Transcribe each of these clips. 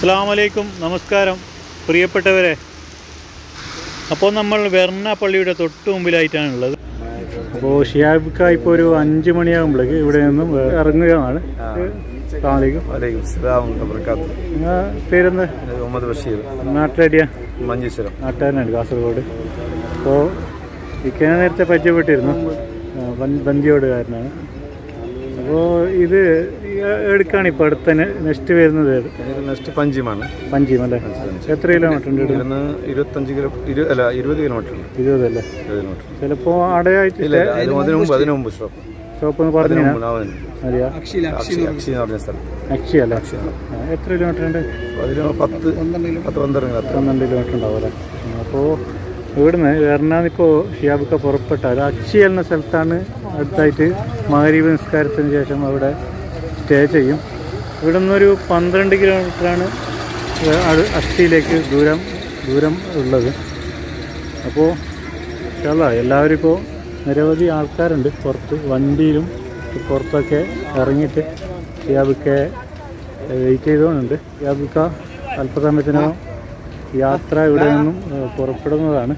അസ്സാം വലൈക്കും നമസ്കാരം പ്രിയപ്പെട്ടവരെ അപ്പോൾ നമ്മൾ വെർണ പള്ളിയുടെ തൊട്ട് മുമ്പിലായിട്ടാണ് ഉള്ളത് അപ്പോൾ ഷിയാബിക്ക ഇപ്പോൾ ഒരു അഞ്ച് മണിയാകുമ്പോഴേക്ക് ഇവിടെ നിന്നും ഇറങ്ങുകയാണ് അസ്സാമലൈക്കും വലൈക്കും സ്ലാം വർക്കാത്തു നിങ്ങൾ പേരെന്ത് മുഹമ്മദ് ബഷീർ നാട്ടിലടിയാ മഞ്ചേശ്വരം നാട്ടുകാരനാണ് കാസർഗോഡ് അപ്പോൾ ഇക്കനെ നേരത്തെ പരിചയപ്പെട്ടിരുന്നു ആ, ബൻ- ബന്ദിയോടുകാരനാണ് അപ്പോൾ ഇത് എടുക്കാണ് ഇപ്പോൾ അടുത്ത നെക്സ്റ്റ് വരുന്നത് ഏത്? നെക്സ്റ്റ് പഞ്ചിമാണ് പഞ്ചിം അല്ലേ എത്ര കിലോമീറ്റർ ഉണ്ട് ഇവിടുന്ന്? ഇവിടുന്ന് ഇരുപത്തഞ്ച് കിലോ ഇരു അല്ല ഇരുപത് കിലോമീറ്റർ ഉണ്ട് ഇരുപതല്ലേ ഇരുപത് കിലോമീറ്റർ ചിലപ്പോൾ അടയായിട്ട് ഇല്ല ഇല്ല അതിന് അതിന് മുമ്പ് അതിന് മുമ്പ് സ്റ്റോപ്പ് ഷോപ്പ് എന്ന് അതിന് പറഞ്ഞു മുമ്പ് അവൻ അറിയാ അക്ഷി അക്ഷി എന്ന് പറഞ്ഞ സ്ഥലം അക്ഷി അല്ലേ ആ, എത്ര കിലോമീറ്റർ ഉണ്ട് അതിന് പത്ത് പത്ത് പന്ത്രണ്ട് അത്ര പന്ത്രണ്ട് കിലോമീറ്റർ ഉണ്ടാവും അല്ലേ അപ്പോൾ ഇവിടുന്ന് എറണാകുളത്തിപ്പോൾ ഷിയാബുക്ക പുറപ്പെട്ടാൽ അക്ഷി എന്ന സ്ഥലത്താണ് അടുത്തായിട്ട് മകരീവ് നിസ്കാരത്തിന് ശേഷം അവിടെ സ്റ്റേ ചെയ്യും ഇവിടെ നിന്നൊരു പന്ത്രണ്ട് കിലോമീറ്ററാണ് അടു അക്ഷിയിലേക്ക് ദൂരം ദൂരം ഉള്ളത് അപ്പോൾ ചില എല്ലാവരും ഇപ്പോൾ നിരവധി ആൾക്കാരുണ്ട് പുറത്ത് വണ്ടിയിലും പുറത്തൊക്കെ ഇറങ്ങിയിട്ട് ഷിയാബുക്കെ വെയിറ്റ് ചെയ്തുകൊണ്ടുണ്ട് ഷിയാബുക്ക അല്പസമയത്തിനകം യാത്ര ഇവിടെ നിന്നും ഏഹ്, പുറപ്പെടുന്നതാണ്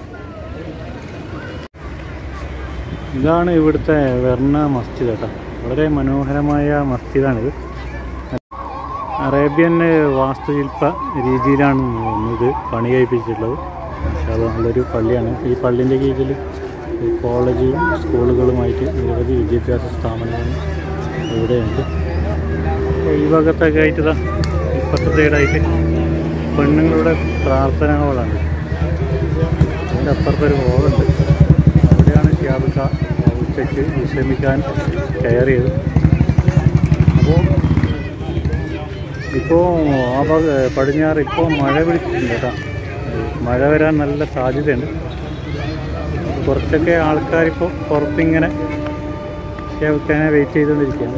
ഇതാണ് ഇവിടുത്തെ വെർണ മസ്ജിദ് കേട്ടോ വളരെ മനോഹരമായ മസ്ജിദാണിത് അറേബ്യൻ വാസ്തുശില്പ രീതിയിലാണ് ഇത് പണി കഴിപ്പിച്ചിട്ടുള്ളത് പക്ഷേ അത് നല്ലൊരു പള്ളിയാണ് ഈ പള്ളിൻ്റെ കീഴിൽ കോളേജും സ്കൂളുകളുമായിട്ട് നിരവധി വിദ്യാഭ്യാസ സ്ഥാപനങ്ങൾ ഇവിടെയുണ്ട് അപ്പോൾ ഈ ഭാഗത്തൊക്കെ ആയിട്ട് ഇതാ ഇപ്പത്തെ സൈഡായിട്ട് പെണ്ണുങ്ങളുടെ പ്രാർത്ഥനകളാണ് അതിൻ്റെ അപ്പുറത്തൊരു ഹോളുണ്ട് അവിടെയാണ് ഷിയാബിക്ക ഉച്ചയ്ക്ക് വിശ്രമിക്കാൻ കയറിയത് അപ്പോൾ ഇപ്പോൾ ആ ഭാഗ പടിഞ്ഞാറ് ഇപ്പോൾ മഴ പിടിച്ചിട്ടുണ്ട് കേട്ടോ മഴ വരാൻ നല്ല സാധ്യതയുണ്ട് കുറച്ചൊക്കെ ആൾക്കാരിപ്പോൾ പുറത്തിങ്ങനെ ഷിയാബിക്കാനെ വെയിറ്റ് ചെയ്തുകൊണ്ടിരിക്കുകയാണ്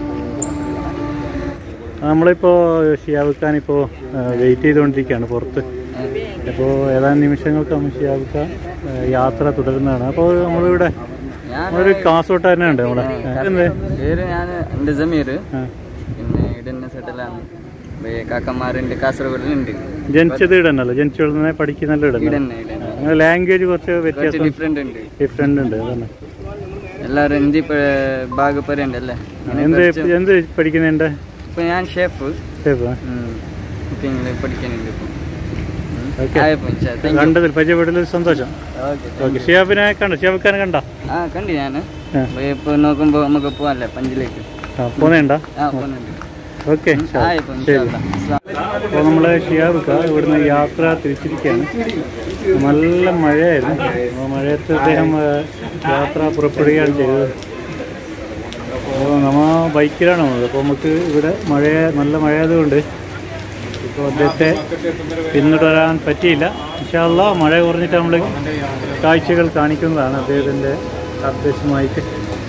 നമ്മളിപ്പോൾ ഷിയാബിക്കാൻ ഇപ്പോൾ വെയിറ്റ് ചെയ്തുകൊണ്ടിരിക്കുകയാണ് പുറത്ത് അപ്പോൾ ഏതാനും നിമിഷങ്ങൾക്കാണ് ഷിയാബിക്ക യാത്ര തുടരുന്നതാണ് അപ്പോൾ നമ്മളിവിടെ ഒരു കാസോട്ടാരനുണ്ട് നമ്മളെ എന്ത് പേര് ഞാൻ എൻ്റെ ജമീർ ആ. പിന്നെ ഇവിടെ സെറ്റിലാണ് കാക്കന്മാരുണ്ട് കാസർഗോഡിലുണ്ട് ജനിച്ചത് ഇടന്നല്ലോ ജനിച്ചു വിടുന്ന പഠിക്കുന്നല്ലോ ഇവിടെ ഇടന്നല്ലോ തന്നെ ഇവിടെ തന്നെ. ലാംഗ്വേജ് കുറച്ച് കുറച്ച് വ്യത്യാസം ഡിഫറെൻ്റ് ഉണ്ട് ഡിഫറെൻ്റ് ഉണ്ട് അതന്നെ എല്ലാവരും ഹിന്ദി ഭാഗ പറയണ്ടല്ലേ എന്ത് എന്ത് പഠിക്കുന്നുണ്ട് ഇപ്പൊ ഞാൻ ഷെഫ് ഷേപ്പ് കുക്കിങ്ങിൽ പഠിക്കുന്നുണ്ട് ഇപ്പം Okay. ആയപ്പോ ഇൻഷാ താങ്ക് യു കണ്ടതിൽ പരിചയപ്പെട്ടതിൽ സന്തോഷം ഓക്കെ ഓക്കെ ഷിയാബിനെ കണ്ട ഷിയാബിക്കാനെ കണ്ട ആ കണ്ടു ഞാൻ ആ. ഇപ്പൊ നോക്കുമ്പോ നമുക്ക് പോവാല്ലേ പഞ്ചിലേക്ക് ആ പോന്നേണ്ട ആ പോകുന്നുണ്ട് ഓക്കെ ആയപ്പോ ശരി ഇൻഷാ അല്ലാ. അപ്പോൾ നമ്മൾ ഷിയാബിക്ക ഇവിടുന്ന് യാത്ര തിരിച്ചിരിക്കുകയാണ് നല്ല മഴയായിരുന്നു അപ്പോൾ മഴയത്ത് അദ്ദേഹം ആ, യാത്ര പുറപ്പെടുകയാണ് ചെയ്തത് അപ്പോൾ നമ്മ ബൈക്കിലാണ് വന്നത് അപ്പോൾ നമുക്ക് ഇവിടെ മഴ നല്ല മഴയായതുകൊണ്ട് ഇപ്പോൾ അദ്ദേഹത്തെ പിന്തുടരാൻ പറ്റിയില്ല ഇൻഷാല്ല മഴ കുറഞ്ഞിട്ട് നമ്മൾ കാഴ്ചകൾ കാണിക്കുന്നതാണ് അദ്ദേഹത്തിൻ്റെ നിർദ്ദേശമായിട്ട്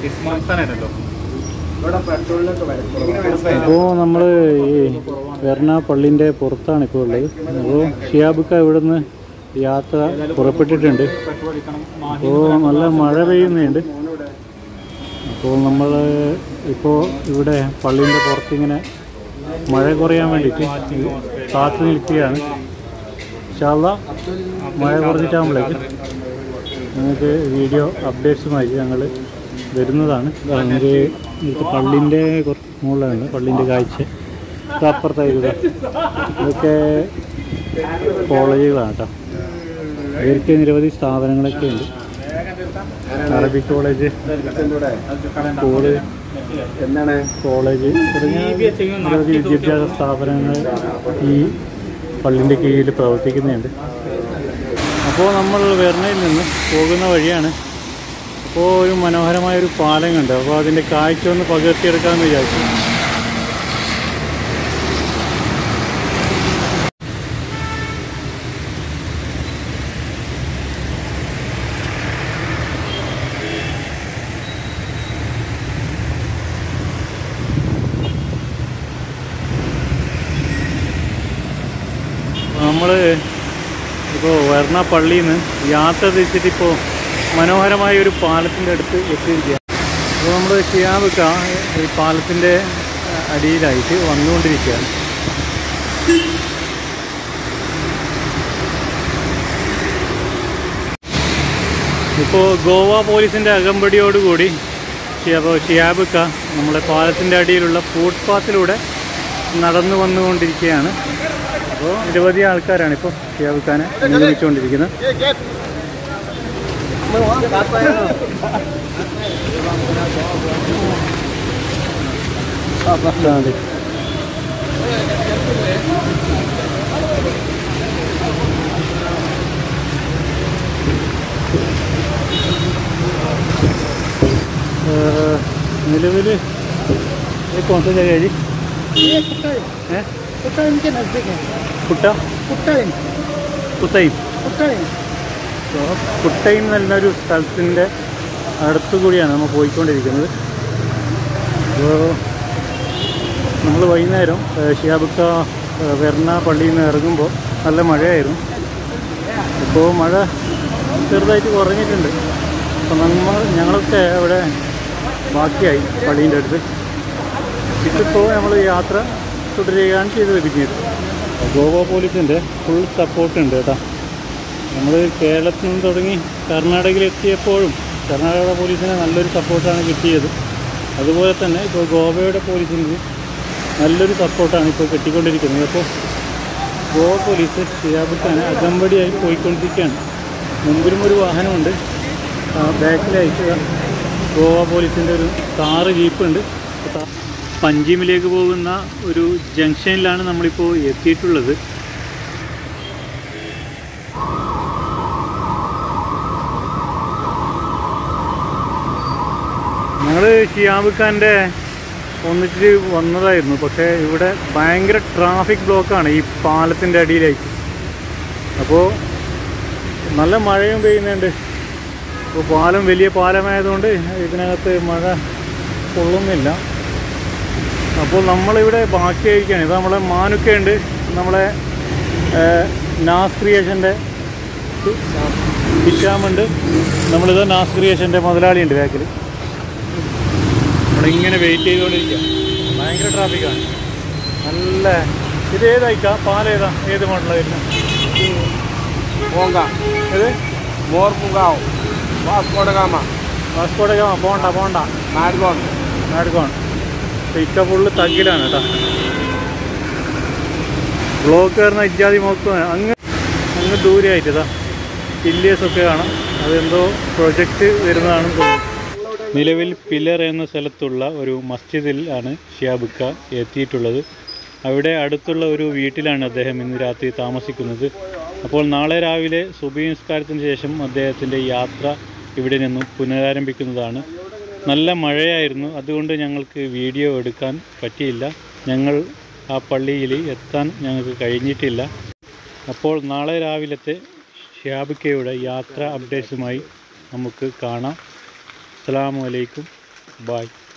അപ്പോൾ നമ്മൾ ഈ വെർണ പള്ളിൻ്റെ പുറത്താണ് ഇപ്പോൾ ഉള്ളത് അപ്പോൾ ഷിയാബുക്ക ഇവിടുന്ന് യാത്ര പുറപ്പെട്ടിട്ടുണ്ട് അപ്പോൾ നല്ല മഴ പെയ്യുന്നുണ്ട് അപ്പോൾ നമ്മൾ ഇപ്പോൾ ഇവിടെ പള്ളീൻ്റെ പുറത്തിങ്ങനെ മഴ കുറയാൻ വേണ്ടിയിട്ട് കാത്തു നിൽക്കുകയാണ് ഇൻഷാല്ല മഴ കുറഞ്ഞിട്ടാകുമ്പോഴേക്ക് നിങ്ങൾക്ക് വീഡിയോ അപ്ഡേറ്റ്സുമായി ഞങ്ങൾ വരുന്നതാണ് ഇതാ നമുക്ക് ഇവിടുത്തെ പള്ളിൻ്റെ കുറച്ച് മുകളിലാണ് പള്ളിൻ്റെ കാഴ്ച ഇത് അപ്പുറത്തായിട്ട് ഇതാ. ഇതൊക്കെ കോളേജുകളാണ് കേട്ടോ ഇവർക്ക് നിരവധി സ്ഥാപനങ്ങളൊക്കെ ഉണ്ട് അറബിക് കോളേജ് സ്കൂള് എന്താണ് കോളേജ് തുടങ്ങിയ നിരവധി വിദ്യാഭ്യാസ സ്ഥാപനങ്ങൾ ഈ പള്ളിൻ്റെ കീഴിൽ പ്രവർത്തിക്കുന്നുണ്ട് അപ്പോൾ നമ്മൾ വെർണയിൽ നിന്ന് പോകുന്ന വഴിയാണ് അപ്പോൾ ഒരു മനോഹരമായ ഒരു പാലം കണ്ട് അപ്പോൾ അതിൻ്റെ കാഴ്ച ഒന്ന് പകർത്തിയെടുക്കാമെന്ന് വിചാരിച്ചു നമ്മൾ ഇപ്പോൾ വെർണ പള്ളിയിൽ നിന്ന് യാത്ര തിരിച്ചിട്ട് ഇപ്പോൾ മനോഹരമായ ഒരു പാലത്തിൻ്റെ അടുത്ത് എത്തിയിരിക്കുകയാണ് അപ്പോൾ നമ്മൾ ഷിയാബിക്ക ഈ പാലത്തിൻ്റെ അടിയിലായിട്ട് വന്നുകൊണ്ടിരിക്കുകയാണ് ഇപ്പോൾ ഗോവ പോലീസിൻ്റെ അകമ്പടിയോടുകൂടി അപ്പോൾ ഷിയാബുക്ക നമ്മുടെ പാലത്തിൻ്റെ അടിയിലുള്ള ഫുട്പാത്തിലൂടെ നടന്നു വന്നുകൊണ്ടിരിക്കുകയാണ് അപ്പോൾ നിരവധി ആൾക്കാരാണ് ഇപ്പോൾ ഷിയാബുക്കാനെ അനുഗമിച്ചുകൊണ്ടിരിക്കുന്നത് അതെ निलविल ये कौन सा जगह है जी ये कुटाइन है कुटाइन के नजदीक है കുട്ട कुटाइन കുത്തൈം कुटाइन കുട്ടൈം എന്നൊരു സ്ഥലത്തിൻ്റെ അടുത്തു കൂടിയാണ് നമ്മൾ പോയിക്കൊണ്ടിരിക്കുന്നത് അപ്പോൾ നമ്മൾ വൈകുന്നേരം ഏഹ്, ഷിയാബുക്ക ഏഹ്, വെർണ പള്ളിയിൽ നിന്ന് ഇറങ്ങുമ്പോൾ നല്ല മഴയായിരുന്നു ഇപ്പോൾ മഴ ചെറുതായിട്ട് കുറഞ്ഞിട്ടുണ്ട് അപ്പോൾ നമ്മൾ ഞങ്ങളൊക്കെ അവിടെ ബാക്കിയായി പള്ളീൻ്റെ അടുത്ത് ഇതിപ്പോൾ നമ്മൾ യാത്ര തുടരുകയാണ് ചെയ്തത് പിന്നീട് ഗോവ പോലീസിൻ്റെ ഫുൾ സപ്പോർട്ട് ഉണ്ട് കേട്ടോ നമ്മൾ കേരളത്തിൽ നിന്ന് തുടങ്ങി കർണാടകയിൽ എത്തിയപ്പോഴും കർണാടക പോലീസിന് നല്ലൊരു സപ്പോർട്ടാണ് കിട്ടിയത് അതുപോലെ തന്നെ ഇപ്പോൾ ഗോവയുടെ പോലീസിന് നല്ലൊരു സപ്പോർട്ടാണ് ഇപ്പോൾ കിട്ടിക്കൊണ്ടിരിക്കുന്നത് അപ്പോൾ ഗോവ പോലീസ് ഷിയാബുക്കാനെ അകമ്പടിയായി പോയിക്കൊണ്ടിരിക്കുകയാണ് മുമ്പിലും ഒരു വാഹനമുണ്ട് ആ, ബാക്കിലായിട്ട് ദാ ഗോവ പോലീസിൻ്റെ ഒരു കാറ് ജീപ്പുണ്ട് പഞ്ചിമിലേക്ക് പോകുന്ന ഒരു ജംഗ്ഷനിലാണ് നമ്മളിപ്പോൾ എത്തിയിട്ടുള്ളത് ഞങ്ങൾ ഷിയാബ് ഒന്നിച്ച് വന്നതായിരുന്നു പക്ഷേ ഇവിടെ ഭയങ്കര ട്രാഫിക് ബ്ലോക്കാണ് ഈ പാലത്തിൻ്റെ അടിയിലേക്ക് അപ്പോൾ നല്ല മഴയും പെയ്യുന്നുണ്ട് അപ്പോൾ പാലം വലിയ പാലമായതുകൊണ്ട് ഇതിനകത്ത് മഴ കൊള്ളുന്നില്ല അപ്പോൾ നമ്മളിവിടെ ബാക്കിയായിരിക്കുകയാണ് ഇത് നമ്മളെ മാനുക്കയുണ്ട് നമ്മളെ ഏഹ്, നാസ് ക്രിയേഷൻ്റെ ഹിഷാമുണ്ട് നമ്മളിത് നാസ് ക്രിയേഷൻ്റെ മുതലാളിയുണ്ട് ബാക്കിൽ നമ്മളിങ്ങനെ വെയിറ്റ് ചെയ്തുകൊണ്ടിരിക്കുക ഭയങ്കര ട്രാഫിക്കാണ് നല്ല ഇത് ഏതായിക്കാ പാലേതാ ഏത് മോഡലായിരുന്നു പോങ്ക ഇത് മോർമുഗാവ് വാസ്കോഡഗാമ വാസ്കോടഗാമ പോണ്ട പോണ്ട മാഡ്ഗോൺ നാടുകോൺ ഇക്ക ഫുള്ള് തഗ്ഗിലാണ് കേട്ടോ ബ്ലോക്ക് കയറുന്ന ഇത്യാദി നോക്കുക അങ്ങ് അങ്ങ് ദൂരെയായിട്ട് ഇതാ പില്ലേഴ്സ് ഒക്കെ കാണാം അതെന്തോ പ്രൊജക്റ്റ് വരുന്നതാണെന്ന് തോന്നുന്നു നിലവിൽ പില്ലർ എന്ന സ്ഥലത്തുള്ള ഒരു മസ്ജിദിൽ ആണ് ഷിയാബുക്ക എത്തിയിട്ടുള്ളത് അവിടെ അടുത്തുള്ള ഒരു വീട്ടിലാണ് അദ്ദേഹം ഇന്ന് രാത്രി താമസിക്കുന്നത് അപ്പോൾ നാളെ രാവിലെ സുബി നിസ്കാരത്തിന് ശേഷം അദ്ദേഹത്തിൻ്റെ യാത്ര ഇവിടെ നിന്നും പുനരാരംഭിക്കുന്നതാണ് നല്ല മഴയായിരുന്നു അതുകൊണ്ട് ഞങ്ങൾക്ക് വീഡിയോ എടുക്കാൻ പറ്റിയില്ല ഞങ്ങൾ ആ പള്ളിയിൽ എത്താൻ ഞങ്ങൾക്ക് കഴിഞ്ഞിട്ടില്ല അപ്പോൾ നാളെ രാവിലത്തെ ഷിയാബിക്കയുടെ യാത്ര അപ്ഡേറ്റ്സുമായി നമുക്ക് കാണാം അസ്സാം വലൈക്കും ബായ്